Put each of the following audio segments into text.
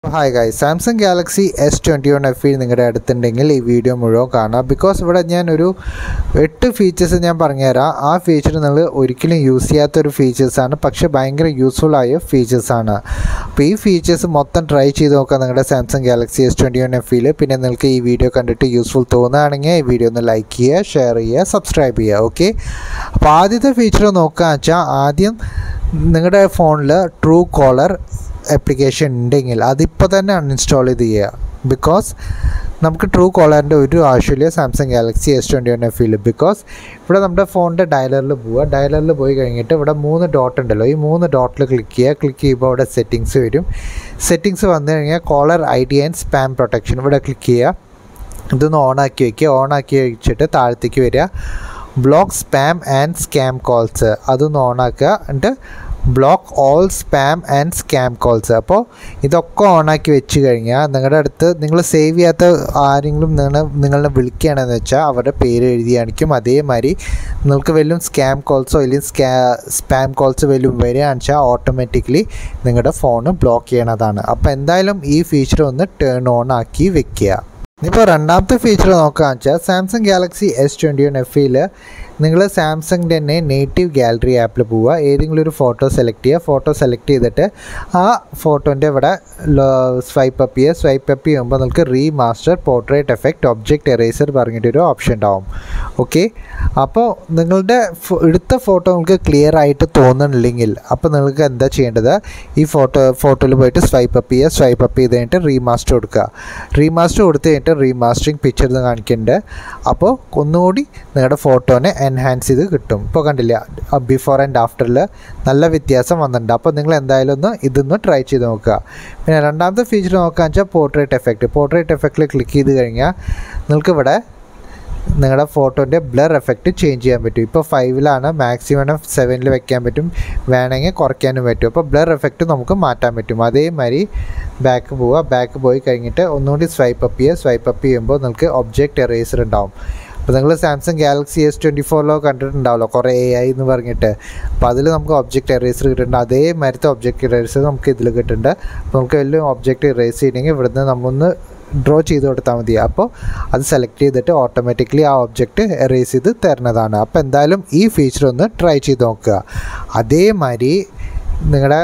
hi guy Samsung Galaxy S twenty one F നിങ്ങളുടെ അടുത്തുണ്ടെങ്കിൽ ഈ വീഡിയോ മുഴുവൻ കാണാം ബിക്കോസ് ഇവിടെ ഞാൻ ഒരു എട്ട് ഫീച്ചേഴ്സ് ഞാൻ പറഞ്ഞുതരാം ആ ഫീച്ചർ നിങ്ങൾ ഒരിക്കലും യൂസ് ചെയ്യാത്തൊരു ഫീച്ചേഴ്സാണ് പക്ഷേ ഭയങ്കര യൂസ്ഫുൾ ആയ ഫീച്ചേഴ്സാണ് അപ്പോൾ ഈ ഫീച്ചേഴ്സ് മൊത്തം ട്രൈ ചെയ്ത് നോക്കാം നിങ്ങളുടെ Samsung Galaxy S twenty one F പിന്നെ നിങ്ങൾക്ക് ഈ വീഡിയോ കണ്ടിട്ട് യൂസ്ഫുൾ തോന്നുകയാണെങ്കിൽ ഈ വീഡിയോ ഒന്ന് ലൈക്ക് ചെയ്യുക ഷെയർ ചെയ്യുക സബ്സ്ക്രൈബ് ചെയ്യുക ഓക്കെ അപ്പോൾ ആദ്യത്തെ ഫീച്ചർ നോക്കുകയെന്ന് വെച്ചാൽ ആദ്യം നിങ്ങളുടെ ഫോണിൽ ട്രൂ കോളർ ആപ്ലിക്കേഷൻ ഉണ്ടെങ്കിൽ അതിപ്പോൾ തന്നെ അൺഇൻസ്റ്റാൾ ചെയ്ത് ചെയ്യുക ബിക്കോസ് നമുക്ക് ട്രൂ കോളറിൻ്റെ ഒരു ആവശ്യമില്ല Samsung Galaxy S twenty one എഫിൽ ബിക്കോസ് ഇവിടെ നമ്മുടെ ഫോണിൻ്റെ ഡയലറിൽ പോവുക ഡയലറിൽ പോയി കഴിഞ്ഞിട്ട് ഇവിടെ മൂന്ന് ഡോട്ട് ഉണ്ടല്ലോ ഈ മൂന്ന് ഡോട്ടിൽ ക്ലിക്ക് ചെയ്യുക ക്ലിക്ക് ചെയ്യുമ്പോൾ ഇവിടെ സെറ്റിങ്സ് വരും സെറ്റിങ്സ് വന്നു കഴിഞ്ഞാൽ caller I D and spam protection ഇവിടെ ക്ലിക്ക് ചെയ്യുക ഇതൊന്ന് ഓണാക്കി വയ്ക്കുക ഓണാക്കി വെച്ചിട്ട് താഴത്തേക്ക് വരിക block spam and scam calls അതൊന്ന് ഓണാക്കുക എന്നിട്ട് block all spam and scam calls അപ്പോൾ ഇതൊക്കെ ഓണാക്കി വെച്ച് കഴിഞ്ഞാൽ നിങ്ങളുടെ അടുത്ത് നിങ്ങൾ സേവ് ചെയ്യാത്ത ആരെങ്കിലും നിങ്ങൾ നിങ്ങളെ വിളിക്കുകയാണെന്ന് വെച്ചാൽ അവരുടെ പേര് എഴുതി കാണിക്കും അതേമാതിരി നിങ്ങൾക്ക് വല്ലതും സ്കാം കോൾസോ അല്ലെങ്കിൽ സ്കാ സ്പാം കോൾസ് വല്ലതും വരികയാണെന്ന് വെച്ചാൽ ഓട്ടോമാറ്റിക്കലി നിങ്ങളുടെ ഫോൺ ബ്ലോക്ക് ചെയ്യണതാണ് അപ്പോൾ എന്തായാലും ഈ ഫീച്ചർ ഒന്ന് ടേൺ ഓൺ ആക്കി വെക്കുക ഇപ്പോൾ രണ്ടാമത്തെ ഫീച്ചർ നോക്കുകയെന്ന് വെച്ചാൽ Samsung Galaxy S twenty one എഫിൽ നിങ്ങൾ സാംസങ്ങിൻ്റെ തന്നെ നേറ്റീവ് ഗാലറി ആപ്പിൽ പോവുക ഏതെങ്കിലും ഒരു ഫോട്ടോ സെലക്ട് ചെയ്യുക ഫോട്ടോ സെലക്ട് ചെയ്തിട്ട് ആ ഫോട്ടോൻ്റെ ഇവിടെ സ്വൈപ്പ് അപ്പ് ചെയ്യുക സ്വൈപ്പ് അപ്പ് ചെയ്യുമ്പോൾ നിങ്ങൾക്ക് remaster portrait effect object eraser പറഞ്ഞിട്ടൊരു ഓപ്ഷൻ ഉണ്ടാവും ഓക്കെ അപ്പോൾ നിങ്ങളുടെ എടുത്ത ഫോട്ടോ നിങ്ങൾക്ക് ക്ലിയർ ആയിട്ട് തോന്നുന്നില്ലെങ്കിൽ അപ്പോൾ നിങ്ങൾക്ക് എന്താ ചെയ്യേണ്ടത് ഈ ഫോട്ടോ ഫോട്ടോയിൽ പോയിട്ട് സ്വൈപ്പ് അപ്പ് ചെയ്യുക സ്വൈപ്പ് അപ്പ് ചെയ്ത് കഴിഞ്ഞിട്ട് റീമാസ്റ്റർ കൊടുക്കുക റീമാസ്റ്റർ കൊടുത്തു കഴിഞ്ഞിട്ട് റീമാസ്റ്ററിങ് പിക്ചർ കാണിക്കുന്നുണ്ട് അപ്പോൾ ഒന്നുകൂടി നിങ്ങളുടെ ഫോട്ടോനെ എൻഹാൻസ് ചെയ്ത് കിട്ടും ഇപ്പോൾ കണ്ടില്ല ബിഫോർ ആൻഡ് ആഫ്റ്ററിൽ നല്ല വ്യത്യാസം വന്നിട്ടുണ്ട് അപ്പോൾ നിങ്ങൾ എന്തായാലും ഒന്ന് ഇതൊന്ന് ട്രൈ ചെയ്ത് നോക്കുക പിന്നെ രണ്ടാമത്തെ ഫീച്ചർ നോക്കുകയെന്ന് വെച്ചാൽ പോർട്രേറ്റ് എഫക്റ്റ് പോർട്രേറ്റ് എഫക്റ്റിൽ ക്ലിക്ക് ചെയ്ത് കഴിഞ്ഞാൽ നിങ്ങൾക്ക് ഇവിടെ നിങ്ങളുടെ ഫോട്ടോൻ്റെ ബ്ലർ എഫക്റ്റ് ചേഞ്ച് ചെയ്യാൻ പറ്റും ഇപ്പോൾ ഫൈവിലാണ് മാക്സിമം സെവനിൽ വെക്കാൻ പറ്റും വേണമെങ്കിൽ കുറയ്ക്കാനും പറ്റും അപ്പോൾ ബ്ലർ എഫക്റ്റ് നമുക്ക് മാറ്റാൻ പറ്റും അതേമാതിരി ബാക്ക് പോവുക ബാക്ക് പോയി കഴിഞ്ഞിട്ട് ഒന്നുകൂടി സ്വൈപ്പ് അപ്പ് ചെയ്യുക സ്വൈപ്പ് അപ്പ് ചെയ്യുമ്പോൾ നിങ്ങൾക്ക് ഒബ്ജക്റ്റ് എറേസർ ഉണ്ടാവും അപ്പോൾ നിങ്ങൾ സാംസങ് ഗാലക്സി എസ് ട്വൻറ്റി ഫോറിലോ കണ്ടിട്ടുണ്ടാവല്ലോ കുറേ എ ഐ എന്ന് പറഞ്ഞിട്ട് അപ്പോൾ അതിൽ നമുക്ക് ഒബ്ജക്റ്റ് എറേസർ കിട്ടുന്നുണ്ട് അതേ മരത്തെ ഒബ്ജക്റ്റ് എറേസർ നമുക്ക് ഇതിൽ കിട്ടുന്നുണ്ട് അപ്പോൾ നമുക്ക് വലിയ ഒബ്ജക്റ്റ് എറേസ് ചെയ്യണമെങ്കിൽ ഇവിടുന്ന് നമ്മൊന്ന് ഡ്രോ ചെയ്ത് കൊടുത്താൽ മതി അപ്പോൾ അത് സെലക്ട് ചെയ്തിട്ട് ഓട്ടോമാറ്റിക്കലി ആ ഒബ്ജക്റ്റ് എറേസ് ചെയ്ത് തരുന്നതാണ് അപ്പോൾ എന്തായാലും ഈ ഫീച്ചർ ഒന്ന് ട്രൈ ചെയ്ത് നോക്കുക അതേമാതിരി നിങ്ങളുടെ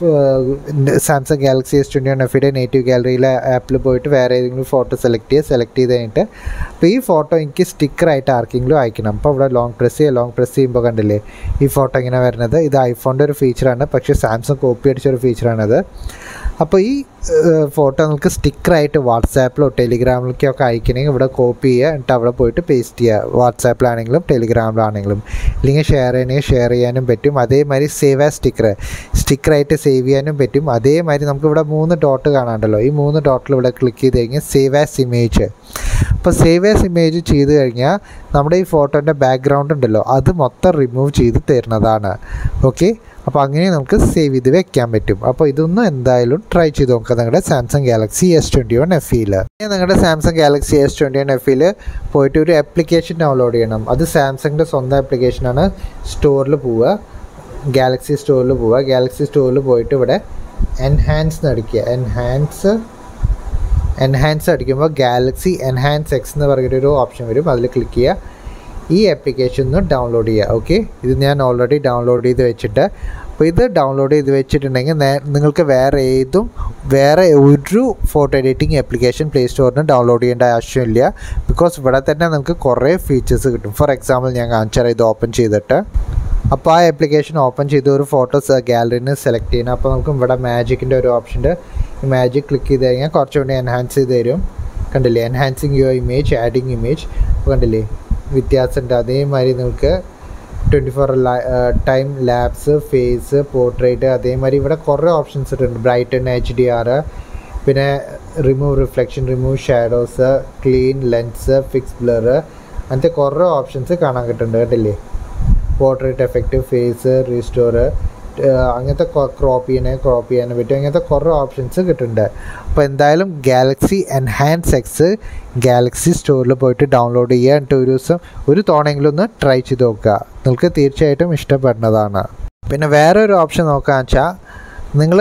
Samsung Galaxy S twenty one എഫിയുടെ നേറ്റീവ് ഗാലറിയിലെ ആപ്പിൽ പോയിട്ട് വേറെ ഏതെങ്കിലും ഫോട്ടോ സെലക്ട് ചെയ്യുക സെലക്ട് ചെയ്ത് കഴിഞ്ഞിട്ട് അപ്പോൾ ഈ ഫോട്ടോ എനിക്ക് സ്റ്റിക്കറായിട്ട് ആർക്കെങ്കിലും അയക്കണം അപ്പോൾ ഇവിടെ ലോങ് പ്രസ് ചെയ്യുക ലോങ് പ്രസ് ചെയ്യുമ്പോൾ കണ്ടില്ലേ ഈ ഫോട്ടോ ഇങ്ങനെ വരുന്നത് ഇത് ഐഫോണിൻ്റെ ഒരു ഫീച്ചറാണ് പക്ഷേ സാംസങ് കോപ്പി അടിച്ചൊരു ഫീച്ചറാണത് അപ്പോൾ ഈ ഫോട്ടോ നിങ്ങൾക്ക് സ്റ്റിക്കറായിട്ട് വാട്സാപ്പിലോ ടെലിഗ്രാമിലേക്കോ ഒക്കെ അയക്കണമെങ്കിൽ ഇവിടെ കോപ്പി ചെയ്യുക എന്നിട്ട് അവിടെ പോയിട്ട് പേസ്റ്റ് ചെയ്യുക വാട്സാപ്പിലാണെങ്കിലും ടെലിഗ്രാമിലാണെങ്കിലും ഇല്ലെങ്കിൽ ഷെയർ ചെയ്യണമെങ്കിൽ ഷെയർ ചെയ്യാനും പറ്റും അതേമാതിരി സേവ് ആ സ്റ്റിക്കർ സ്റ്റിക്കറായിട്ട് സേവ് ചെയ്യാനും പറ്റും അതേമാതിരി നമുക്ക് ഇവിടെ മൂന്ന് ഡോട്ട് കാണാണ്ടല്ലോ ഈ മൂന്ന് ഡോട്ടിൽ ഇവിടെ ക്ലിക്ക് ചെയ്ത് കഴിഞ്ഞാൽ സേവ് ആസ് ഇമേജ് അപ്പോൾ സേവ് ആസ് ഇമേജ് ചെയ്ത് കഴിഞ്ഞാൽ നമ്മുടെ ഈ ഫോട്ടോൻ്റെ ബാക്ക്ഗ്രൗണ്ട് ഉണ്ടല്ലോ അത് മൊത്തം റിമൂവ് ചെയ്ത് തരുന്നതാണ് ഓക്കെ അപ്പോൾ അങ്ങനെ നമുക്ക് സേവ് ചെയ്ത് വെക്കാൻ പറ്റും അപ്പോൾ ഇതൊന്നും എന്തായാലും ട്രൈ ചെയ്ത് നോക്കുക നിങ്ങളുടെ Samsung Galaxy S twenty one എഫിയിൽ നിങ്ങളുടെ Samsung Galaxy S twenty one എഫിയിൽ പോയിട്ട് ഒരു ആപ്ലിക്കേഷൻ ഡൗൺലോഡ് ചെയ്യണം അത് സാംസങ്ങിൻ്റെ സ്വന്തം ആപ്ലിക്കേഷനാണ് സ്റ്റോറിൽ പോവുക ഗാലക്സി സ്റ്റോറിൽ പോവുക ഗാലക്സി സ്റ്റോറിൽ പോയിട്ട് ഇവിടെ എൻഹാൻസ് അടിക്കുക എൻഹാൻസ് എൻഹാൻസ് അടിക്കുമ്പോൾ ഗാലക്സി എൻഹാൻസ് എക്സ് എന്ന് പറഞ്ഞിട്ടൊരു ഓപ്ഷൻ വരും അതിൽ ക്ലിക്ക് ചെയ്യുക ഈ ആപ്ലിക്കേഷൻ ഒന്ന് ഡൗൺലോഡ് ചെയ്യുക ഓക്കെ ഇത് ഞാൻ ഓൾറെഡി ഡൗൺലോഡ് ചെയ്ത് വെച്ചിട്ട് അപ്പോൾ ഇത് ഡൗൺലോഡ് ചെയ്ത് വെച്ചിട്ടുണ്ടെങ്കിൽ നിങ്ങൾക്ക് വേറെ ഏതും വേറെ ഒരു ഫോട്ടോ എഡിറ്റിംഗ് ആപ്ലിക്കേഷൻ പ്ലേ സ്റ്റോറിന് ഡൗൺലോഡ് ചെയ്യേണ്ട ആവശ്യമില്ല ബിക്കോസ് ഇവിടെ തന്നെ നിങ്ങൾക്ക് കുറേ ഫീച്ചേഴ്സ് കിട്ടും ഫോർ എക്സാമ്പിൾ ഞാൻ കാണിച്ചാൽ ഇത് ഓപ്പൺ ചെയ്തിട്ട് അപ്പോൾ ആ ആപ്ലിക്കേഷൻ ഓപ്പൺ ചെയ്ത് ഒരു ഫോട്ടോസ് ഗാലറിന്ന് സെലക്ട് ചെയ്യണം അപ്പോൾ നമുക്ക് ഇവിടെ മാജിക്കിൻ്റെ ഒരു ഓപ്ഷൻ ഉണ്ട് ഈ മാജിക് ക്ലിക്ക് ചെയ്ത് കഴിഞ്ഞാൽ കുറച്ചുകൂടി എൻഹാൻസ് ചെയ്ത് തരും കണ്ടില്ലേ enhancing your image adding image കണ്ടില്ലേ വ്യത്യാസമുണ്ട് അതേമാതിരി നിങ്ങൾക്ക് twenty four time labs face portrait അതേമാതിരി ഇവിടെ കുറേ ഓപ്ഷൻസ് ഉണ്ട് ബ്രൈറ്റൻ എച്ച് ഡി ആർ പിന്നെ remove reflection remove shadows clean lens fix blur അങ്ങനത്തെ കുറേ ഓപ്ഷൻസ് കാണാൻ കിട്ടുന്നുണ്ട് കേട്ടില്ലേ പോർട്രേറ്റ് എഫക്റ്റ് ഫേസ് റീസ്റ്റോർ അങ്ങനത്തെ ക്രോപ്പ് ചെയ്യാനേ ക്രോപ്പ് ചെയ്യാനും പറ്റും അങ്ങനത്തെ കുറേ ഓപ്ഷൻസ് കിട്ടുന്നുണ്ട് അപ്പോൾ എന്തായാലും ഗാലക്സി എൻഹാൻസ് എക്സ് ഗാലക്സി സ്റ്റോറിൽ പോയിട്ട് ഡൗൺലോഡ് ചെയ്യുക എന്നിട്ട് ഒരു ദിവസം ഒരു തവണയെങ്കിലും ഒന്ന് ട്രൈ ചെയ്ത് നോക്കുക നിങ്ങൾക്ക് തീർച്ചയായിട്ടും ഇഷ്ടപ്പെടുന്നതാണ് പിന്നെ വേറെ ഒരു ഓപ്ഷൻ നോക്കുകയെന്ന് വെച്ചാൽ നിങ്ങൾ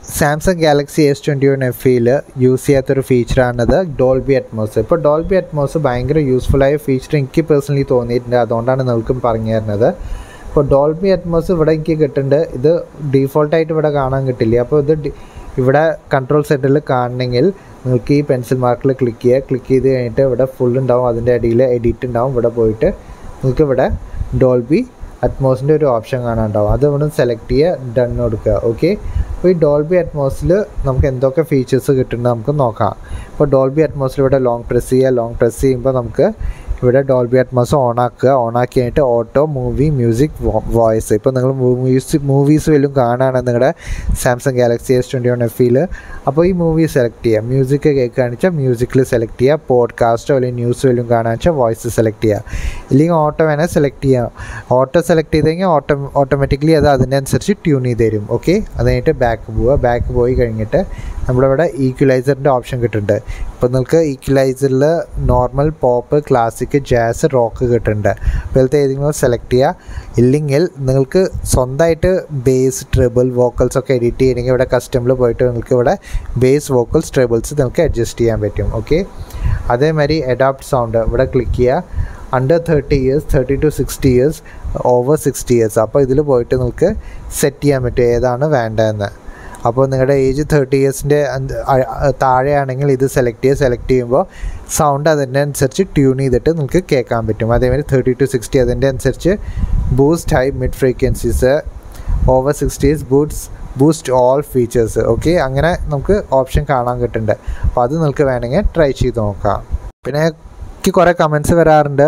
Samsung Galaxy S twenty one എഫിൽ യൂസ് ചെയ്യാത്തൊരു ഫീച്ചറാണത് ഡോൾബി അറ്റ്മോസ് ഇപ്പോൾ ഡോൾബി അറ്റ്മോസ് ഭയങ്കര യൂസ്ഫുള്ളായ ഫീച്ചർ എനിക്ക് പേഴ്സണലി തോന്നിയിട്ടുണ്ട് അതുകൊണ്ടാണ് നിങ്ങൾക്കും പറഞ്ഞു തരുന്നത് ഇപ്പോൾ ഡോൾബി അറ്റ്മോസ് ഇവിടെ എനിക്ക് കിട്ടുന്നുണ്ട് ഇത് ഡീഫോൾട്ടായിട്ട് ഇവിടെ കാണാൻ കിട്ടില്ല അപ്പോൾ ഇത് ഡി- ഇവിടെ കൺട്രോൾ സെൻറ്ററിൽ കാണണമെങ്കിൽ നിങ്ങൾക്ക് ഈ പെൻസിൽ മാർക്കിൽ ക്ലിക്ക് ചെയ്യുക ക്ലിക്ക് ചെയ്ത് കഴിഞ്ഞിട്ട് ഇവിടെ ഫുൾ ഉണ്ടാവും അതിൻ്റെ അടിയിൽ എഡിറ്റ് ഉണ്ടാവും ഇവിടെ പോയിട്ട് നിങ്ങൾക്ക് ഇവിടെ ഡോൾബി അറ്റ്മോസിൻ്റെ ഒരു ഓപ്ഷൻ കാണാനുണ്ടാവും അത് ഇവിടെ സെലക്ട് ചെയ്യുക ഡൺ കൊടുക്കുക ഓക്കെ അപ്പോൾ ഈ ഡോൾബി അറ്റ്മോസിൽ നമുക്ക് എന്തൊക്കെ ഫീച്ചേഴ്സ് കിട്ടുന്നത് നമുക്ക് നോക്കാം ഇപ്പോൾ ഡോൾബി അറ്റ്മോസിൽ ഇവിടെ ലോങ് പ്രസ് ചെയ്യുക ലോങ് പ്രസ് ചെയ്യുമ്പോൾ നമുക്ക് ഇവിടെ ഡോൾബി അറ്റ്മോസ് ഓൺ ആക്കുക ഓൺ ആക്കി കഴിഞ്ഞിട്ട് ഓട്ടോ മൂവി മ്യൂസിക് വോയിസ് ഇപ്പോൾ നിങ്ങൾ മ്യൂസിക് മൂവീസ് വല്ലതും കാണുകയാണ് നിങ്ങളുടെ Samsung Galaxy S twenty one എഫിൽ അപ്പോൾ ഈ മൂവി സെലക്ട് ചെയ്യുക മ്യൂസിക് കേൾക്കുകയാണെന്ന് വെച്ചാൽ മ്യൂസിക്കിൽ സെലക്ട് ചെയ്യുക പോഡ്കാസ്റ്റോ അല്ലെങ്കിൽ ന്യൂസ് വല്ലതും കാണുകയാണെന്ന് വെച്ചാൽ വോയിസ് സെലക്ട് ചെയ്യുക ഇല്ലെങ്കിൽ ഓട്ടോ വേണേൽ സെലക്ട് ചെയ്യാം ഓട്ടോ സെലക്ട് ചെയ്ത് കഴിഞ്ഞാൽ ഓട്ടോ ഓട്ടോമാറ്റിക്കലി അത് അതിനനുസരിച്ച് ട്യൂൺ ചെയ്ത് തരും ഓക്കെ അത് കഴിഞ്ഞിട്ട് ബാക്ക് പോവുക ബാക്ക് പോയി കഴിഞ്ഞിട്ട് നമ്മളിവിടെ ഈക്വലൈസറിൻ്റെ ഓപ്ഷൻ കിട്ടുന്നുണ്ട് ഇപ്പോൾ നിങ്ങൾക്ക് ഈക്വലൈസറിൽ normal pop classic jazz rock കിട്ടുന്നുണ്ട് അപ്പോൾ ഇതിലത്തെ ഏതെങ്കിലും സെലക്ട് ചെയ്യുക ഇല്ലെങ്കിൽ നിങ്ങൾക്ക് സ്വന്തമായിട്ട് ബേസ് ട്രിബിൾ വോക്കൽസ് ഒക്കെ എഡിറ്റ് ചെയ്യണമെങ്കിൽ ഇവിടെ കസ്റ്റമിൽ പോയിട്ട് നിങ്ങൾക്ക് ഇവിടെ ബേസ് വോക്കൽസ് ട്രിബിൾസ് നിങ്ങൾക്ക് അഡ്ജസ്റ്റ് ചെയ്യാൻ പറ്റും ഓക്കെ അതേമാതിരി അഡാപ്റ്റ് സൗണ്ട് ഇവിടെ ക്ലിക്ക് ചെയ്യുക under thirty years thirty to sixty years over sixty years അപ്പോൾ ഇതിൽ പോയിട്ട് നിങ്ങൾക്ക് സെറ്റ് ചെയ്യാൻ പറ്റും ഏതാണ് വേണ്ടതെന്ന് അപ്പോൾ നിങ്ങളുടെ ഏജ് തേർട്ടി ഇയേഴ്സിൻ്റെ താഴെയാണെങ്കിൽ ഇത് സെലക്ട് ചെയ്യുക സെലക്ട് ചെയ്യുമ്പോൾ സൗണ്ട് അതിൻ്റെ അനുസരിച്ച് ട്യൂൺ ചെയ്തിട്ട് നിങ്ങൾക്ക് കേൾക്കാൻ പറ്റും അതേമാതിരി തേർട്ടി ടു സിക്സ്റ്റി അതിൻ്റെ അനുസരിച്ച് boost high mid frequencies over sixties boots boost all features okay അങ്ങനെ നമുക്ക് ഓപ്ഷൻ കാണാൻ കിട്ടുന്നുണ്ട് അപ്പോൾ അത് നിങ്ങൾക്ക് വേണമെങ്കിൽ ട്രൈ ചെയ്ത് നോക്കാം പിന്നെ എനിക്ക് കുറേ കമൻസ് വരാറുണ്ട്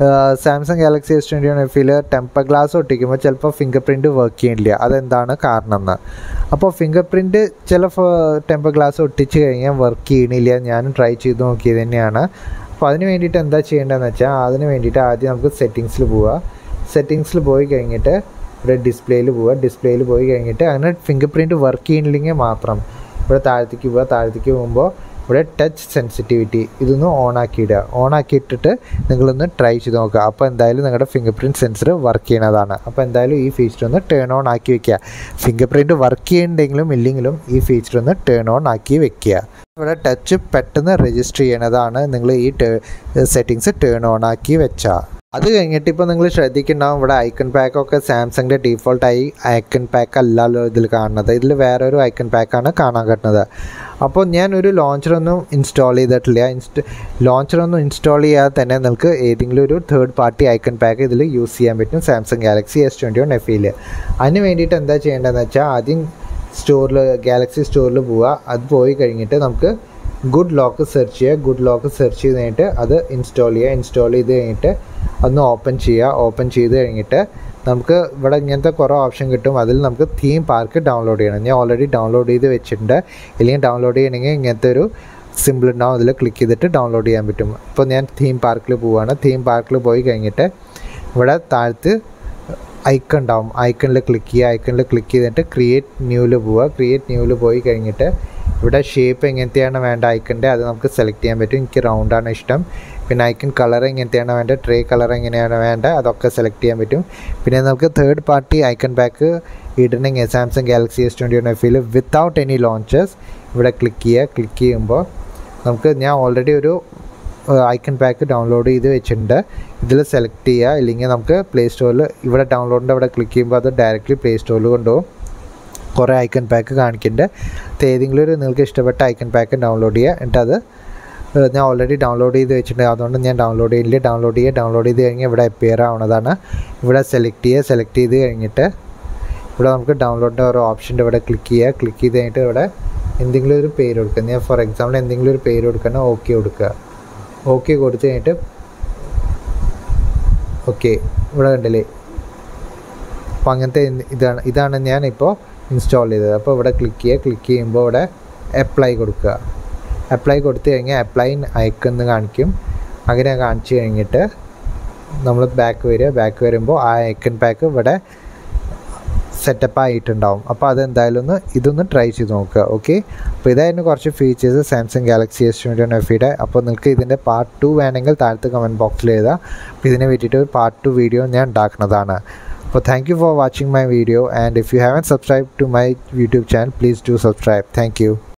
Samsung Galaxy S twenty one എഫിൽ ടെമ്പർ ഗ്ലാസ് ഒട്ടിക്കുമ്പോൾ ചിലപ്പോൾ ഫിംഗർ പ്രിൻറ്റ് വർക്ക് ചെയ്യണില്ല അതെന്താണ് കാരണം എന്ന് അപ്പോൾ ഫിംഗർ പ്രിൻറ്റ് ചില ടെമ്പർ ഗ്ലാസ് ഒട്ടിച്ച് കഴിഞ്ഞാൽ വർക്ക് ചെയ്യണില്ല ഞാനും ട്രൈ ചെയ്ത് നോക്കിയത് തന്നെയാണ് അപ്പോൾ അതിന് വേണ്ടിയിട്ട് എന്താ ചെയ്യേണ്ടതെന്ന് വെച്ചാൽ അതിന് വേണ്ടിയിട്ട് ആദ്യം നമുക്ക് സെറ്റിങ്സിൽ പോവുക സെറ്റിങ്സിൽ പോയി കഴിഞ്ഞിട്ട് ഇവിടെ ഡിസ്പ്ലേയിൽ പോവുക ഡിസ്പ്ലേയിൽ പോയി കഴിഞ്ഞിട്ട് അങ്ങനെ ഫിംഗർ പ്രിൻറ്റ് വർക്ക് ചെയ്യണില്ലെങ്കിൽ മാത്രം ഇവിടെ താഴത്തേക്ക് പോവുക താഴത്തേക്ക് പോകുമ്പോൾ ഇവിടെ ടച്ച് സെൻസിറ്റിവിറ്റി ഇതൊന്ന് ഓൺ ആക്കിയിടുക ഓൺ ആക്കിയിട്ടിട്ട് നിങ്ങളൊന്ന് ട്രൈ ചെയ്ത് നോക്കുക അപ്പോൾ എന്തായാലും നിങ്ങളുടെ ഫിംഗർ പ്രിൻറ്റ് സെൻസർ വർക്ക് ചെയ്യണതാണ് അപ്പോൾ എന്തായാലും ഈ ഫീച്ചർ ഒന്ന് ടേൺ ഓൺ ആക്കി വെക്കുക ഫിംഗർ പ്രിൻറ്റ് വർക്ക് ചെയ്യുന്നുണ്ടെങ്കിലും ഇല്ലെങ്കിലും ഈ ഫീച്ചർ ഒന്ന് ടേൺ ഓൺ ആക്കി വെക്കുക ഇവിടെ ടച്ച് പെട്ടെന്ന് രജിസ്റ്റർ ചെയ്യണതാണ് നിങ്ങൾ ഈ സെറ്റിങ്സ് ടേൺ ഓൺ ആക്കി വെച്ചാൽ അത് കഴിഞ്ഞിട്ട് ഇപ്പോൾ നിങ്ങൾ ശ്രദ്ധിക്കുന്നുണ്ടാവും ഇവിടെ ഐക്കൺ പാക്കൊക്കെ സാംസങ്ങിൻ്റെ ഡീഫോൾട്ടായി ഐക്കൺ പാക്ക് അല്ലല്ലോ ഇതിൽ കാണുന്നത് ഇതിൽ വേറെ ഒരു ഐക്കൺ പാക്കാണ് കാണാൻ കിട്ടുന്നത് അപ്പോൾ ഞാൻ ഒരു ലോഞ്ചറൊന്നും ഇൻസ്റ്റാൾ ചെയ്തിട്ടില്ല ഇൻസ്റ്റ ലോഞ്ചറൊന്നും ഇൻസ്റ്റാൾ ചെയ്യാതെ തന്നെ നിങ്ങൾക്ക് ഏതെങ്കിലും ഒരു തേർഡ് പാർട്ടി ഐക്കൺ പാക്ക് ഇതിൽ യൂസ് ചെയ്യാൻ പറ്റും Samsung Galaxy S twenty one F അതിന് വേണ്ടിയിട്ട് എന്താ ചെയ്യേണ്ടതെന്ന് വെച്ചാൽ ആദ്യം സ്റ്റോറിൽ ഗാലക്സി സ്റ്റോറിൽ പോവുക അത് പോയി കഴിഞ്ഞിട്ട് നമുക്ക് ഗുഡ് ലോക്ക് സെർച്ച് ചെയ്യുക ഗുഡ് ലോക്ക് സെർച്ച് ചെയ്ത് കഴിഞ്ഞിട്ട് അത് ഇൻസ്റ്റാൾ ചെയ്യുക ഇൻസ്റ്റാൾ ചെയ്ത് കഴിഞ്ഞിട്ട് ഒന്ന് ഓപ്പൺ ചെയ്യുക ഓപ്പൺ ചെയ്ത് കഴിഞ്ഞിട്ട് നമുക്ക് ഇവിടെ ഇങ്ങനത്തെ കുറേ ഓപ്ഷൻ കിട്ടും അതിൽ നമുക്ക് തീം പാർക്ക് ഡൗൺലോഡ് ചെയ്യണം ഞാൻ ഓൾറെഡി ഡൗൺലോഡ് ചെയ്ത് വെച്ചിട്ടുണ്ട് ഇല്ലെങ്കിൽ ഡൗൺലോഡ് ചെയ്യണമെങ്കിൽ ഇങ്ങനത്തെ ഒരു സിമ്പിൾ ഉണ്ടാവും അതിൽ ക്ലിക്ക് ചെയ്തിട്ട് ഡൗൺലോഡ് ചെയ്യാൻ പറ്റും ഇപ്പോൾ ഞാൻ തീം പാർക്കിൽ പോവുകയാണ് തീം പാർക്കിൽ പോയി കഴിഞ്ഞിട്ട് ഇവിടെ താഴത്ത് ഐക്കൺ ഉണ്ടാവും ഐക്കണിൽ ക്ലിക്ക് ചെയ്യുക ഐക്കണിൽ ക്ലിക്ക് ചെയ്തിട്ട് ക്രിയേറ്റ് ന്യൂവിൽ പോവുക ക്രിയേറ്റ് ന്യൂവിൽ പോയി കഴിഞ്ഞിട്ട് ഇവിടെ ഷേപ്പ് എങ്ങനത്തെയാണ് വേണ്ട ഐക്കണിൻ്റെ അത് നമുക്ക് സെലക്ട് ചെയ്യാൻ പറ്റും എനിക്ക് റൗണ്ടാണ് ഇഷ്ടം പിന്നെ ഐക്കൺ കളർ എങ്ങനത്തെയാണ് വേണ്ടത് ട്രേ കളർ എങ്ങനെയാണ് വേണ്ടത് അതൊക്കെ സെലക്ട് ചെയ്യാൻ പറ്റും പിന്നെ നമുക്ക് തേർഡ് പാർട്ടി ഐക്കൺ പാക്ക് ഇടണമെങ്കിൽ Samsung Galaxy S twenty one എഫിൽ വിത്തൗട്ട് എനി ലോഞ്ചസ് ഇവിടെ ക്ലിക്ക് ചെയ്യുക ക്ലിക്ക് ചെയ്യുമ്പോൾ നമുക്ക് ഞാൻ ഓൾറെഡി ഒരു ഐക്കൺ പാക്ക് ഡൗൺലോഡ് ചെയ്ത് വെച്ചിട്ടുണ്ട് ഇതിൽ സെലക്ട് ചെയ്യുക ഇല്ലെങ്കിൽ നമുക്ക് പ്ലേ സ്റ്റോറിൽ ഇവിടെ ഡൗൺലോഡിൻ്റെ അവിടെ ക്ലിക്ക് ചെയ്യുമ്പോൾ അത് ഡയറക്റ്റ്ലി പ്ലേ സ്റ്റോറിൽ കൊണ്ടുപോകും കുറേ ഐക്കൺ പാക്ക് കാണിക്കുന്നുണ്ട് ഏതെങ്കിലും ഒരു നിങ്ങൾക്ക് ഇഷ്ടപ്പെട്ട ഐക്കൺ പാക്ക് ഡൗൺലോഡ് ചെയ്യുക എന്നിട്ട് അത് ഞാൻ ഓൾറെഡി ഡൗൺലോഡ് ചെയ്ത് വെച്ചിട്ടുണ്ട് അതുകൊണ്ട് ഞാൻ ഡൗൺലോഡ് ചെയ്യില്ല ഡൗൺലോഡ് ചെയ്യുക ഡൗൺലോഡ് ചെയ്ത് കഴിഞ്ഞാൽ ഇവിടെ അപ്പിയർ ആവുന്നതാണ് ഇവിടെ സെലക്ട് ചെയ്യുക സെലക്ട് ചെയ്ത് കഴിഞ്ഞിട്ട് ഇവിടെ നമുക്ക് ഡൗൺലോഡിൻ്റെ ഓരോ ഓപ്ഷൻ്റെ ഇവിടെ ക്ലിക്ക് ചെയ്യുക ക്ലിക്ക് ചെയ്ത് കഴിഞ്ഞിട്ട് ഇവിടെ എന്തെങ്കിലും ഒരു പേര് കൊടുക്കുക ഞാൻ ഫോർ എക്സാമ്പിൾ എന്തെങ്കിലും ഒരു പേര് കൊടുക്കണം ഓക്കെ കൊടുക്കുക ഓക്കെ കൊടുത്തു കഴിഞ്ഞിട്ട് ഓക്കെ ഇവിടെ കണ്ടില്ലേ അപ്പോൾ അങ്ങനത്തെ ഇതാണ് ഇതാണ് ഞാൻ ഇപ്പോൾ ഇൻസ്റ്റാൾ ചെയ്തത് അപ്പോൾ ഇവിടെ ക്ലിക്ക് ചെയ്യുക ക്ലിക്ക് ചെയ്യുമ്പോൾ ഇവിടെ അപ്ലൈ കൊടുക്കുക അപ്ലൈ കൊടുത്തു കഴിഞ്ഞാൽ അപ്ലൈ അയക്കെന്ന് കാണിക്കും അങ്ങനെ കാണിച്ചു കഴിഞ്ഞിട്ട് നമ്മൾ ബാക്ക് വരിക ബാക്ക് വരുമ്പോൾ ആ ഐക്കൺ പാക്ക് ഇവിടെ സെറ്റപ്പ് ആയിട്ടുണ്ടാവും അപ്പോൾ അതെന്തായാലും ഒന്ന് ഇതൊന്ന് ട്രൈ ചെയ്ത് നോക്കുക ഓക്കെ അപ്പോൾ ഇതായിരുന്നു കുറച്ച് features Samsung Galaxy S twenty one എഫിയുടെ അപ്പോൾ നിങ്ങൾക്ക് ഇതിൻ്റെ പാർട്ട് ടു വേണമെങ്കിൽ താഴത്ത് കമൻറ്റ് ബോക്സിൽ എഴുതാം അപ്പോൾ ഇതിനെ പറ്റിയിട്ട് ഒരു പാർട്ട് ടു വീഡിയോ ഞാൻ ഉണ്ടാക്കുന്നതാണ് അപ്പോൾ thank you for watching my video and if you haven't subscribe to my YouTube channel please do subscribe thank U